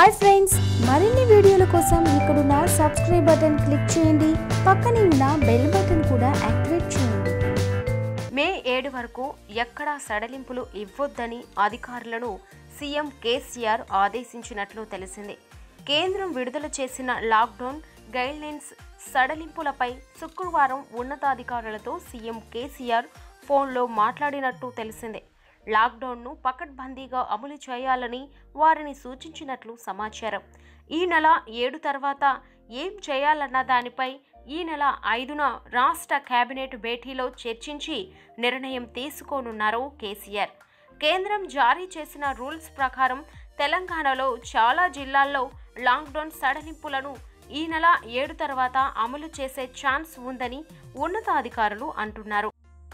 hi friends మరిన్ని వీడియోల కోసం ఇక్కడున్న సబ్స్క్రైబ్ బటన్ క్లిక్ చేయండి పక్కనే ఉన్న బెల్ బటన్ కూడా యాక్టివేట్ చేయండి మే ఏడు వరకు ఎక్కడా సడలింపులు ఇవ్వొద్దని అధికారులను సీఎం కేసీఆర్ ఆదేశించినట్లు తెలిసింది కేంద్రం విడుదల చేసిన లాక్డౌన్ గైడ్లైన్స్ సడలింపులపై శుక్రవారం ఉన్నతాధికారులతో సీఎం కేసీఆర్ ఫోన్లో మాట్లాడినట్టు తెలిసింది లాక్డౌన్ను పకడ్బందీగా అమలు చేయాలని వారిని సూచించినట్లు సమాచారం ఈ నెల ఏడు తర్వాత ఏం చేయాలన్న దానిపై ఈ నెల ఐదున రాష్ట్ర కేబినెట్ భేటీలో చర్చించి నిర్ణయం తీసుకోనున్నారు కేసీఆర్ కేంద్రం జారీ చేసిన రూల్స్ ప్రకారం తెలంగాణలో చాలా జిల్లాల్లో లాక్డౌన్ సడలింపులను ఈ నెల ఏడు తర్వాత అమలు చేసే ఛాన్స్ ఉందని ఉన్నతాధికారులు అంటున్నారు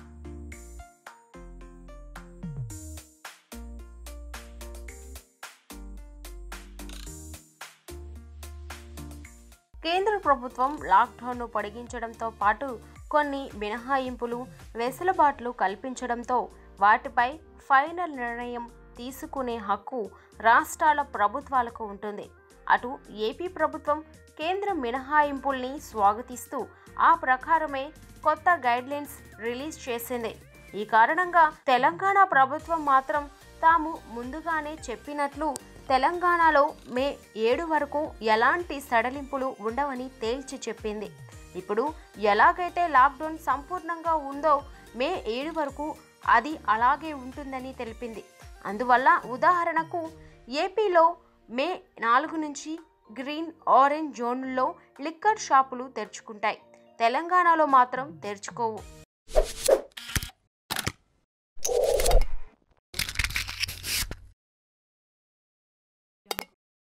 కేంద్ర ప్రభుత్వం లాక్డౌన్ను పొడిగించడంతో పాటు కొన్ని మినహాయింపులు వెసులుబాట్లు కల్పించడంతో వాటిపై ఫైనల్ నిర్ణయం తీసుకునే హక్కు రాష్ట్రాల ప్రభుత్వాలకు ఉంటుంది అటు ఏపీ ప్రభుత్వం కేంద్ర మినహాయింపుల్ని స్వాగతిస్తూ ఆ ప్రకారమే కొత్త గైడ్లైన్స్ రిలీజ్ చేసింది ఈ కారణంగా తెలంగాణ ప్రభుత్వం మాత్రం తాము ముందుగానే చెప్పినట్లు తెలంగాణలో మే ఏడు వరకు ఎలాంటి సడలింపులు ఉండవని తేల్చి చెప్పింది ఇప్పుడు ఎలాగైతే లాక్డౌన్ సంపూర్ణంగా ఉందో మే ఏడు వరకు అది అలాగే ఉంటుందని తెలిపింది అందువల్ల ఉదాహరణకు ఏపీలో మే నాలుగు నుంచి గ్రీన్ ఆరెంజ్ జోన్లలో లిక్కర్ షాపులు తెరుచుకుంటాయి తెలంగాణలో మాత్రం తెరుచుకోవు